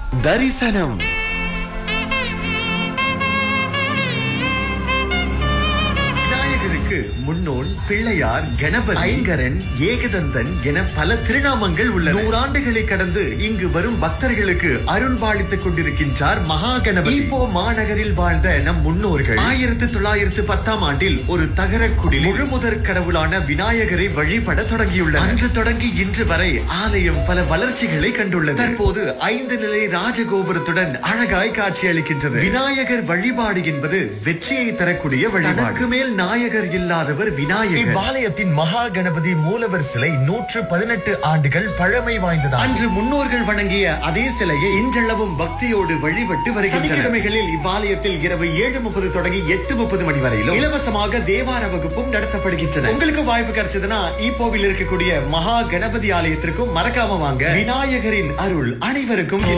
தரிசனம் விநாயகருக்கு முன்னோன் பிள்ளையார் கணபதி ஐங்கரன் ஏகதந்தன் என பல திருநாமங்கள் உள்ளன நூறாண்டுகளை கடந்து இங்கு வரும் பக்தர்களுக்கு அருள்பாலித்துக் கொண்டிருக்கின்றார் மகா கணபதி இப்போ மாநகரில் வாழ்ந்த நம் முன்னோர்கள் ஆயிரத்தி தொள்ளாயிரத்து பத்தாம் ஆண்டில் ஒரு தகர குடில் முழுமுதற் கடவுளான விநாயகரை வழிபட தொடங்கியுள்ளனர் அன்று தொடங்கி இன்று வரை ஆலயம் பல வளர்ச்சிகளை கண்டுள்ளது தற்போது ஐந்து நிலை ராஜகோபுரத்துடன் அழகாய் காட்சியளிக்கின்றது விநாயகர் வழிபாடு என்பது வெற்றியை தரக்கூடிய வழிபாடு மேல் நாயகர் இல்லாதவர் விநாயகர் இவ்வாலயத்தின் மகா கணபதி மூலவர் சிலை நூற்று பதினெட்டு ஆண்டுகள் பழமை வாய்ந்தது அன்று முன்னோர்கள் வணங்கிய அதே சிலையை இன்றளவும் பக்தியோடு வழிபட்டு வருகின்றனர் சனிக்கிழமைகளில் இவ்வாலயத்தில் இரவு ஏழு முப்பது தொடங்கி எட்டு முப்பது மணி வரையிலும் இலவசமாக தேவார வகுப்பும் நடத்தப்படுகின்றன உங்களுக்கு வாய்ப்பு கிடைச்சதுன்னா ஈப்போவில் இருக்கக்கூடிய மகா கணபதி ஆலயத்திற்கும் மறக்காம வாங்க விநாயகரின் அருள் அனைவருக்கும்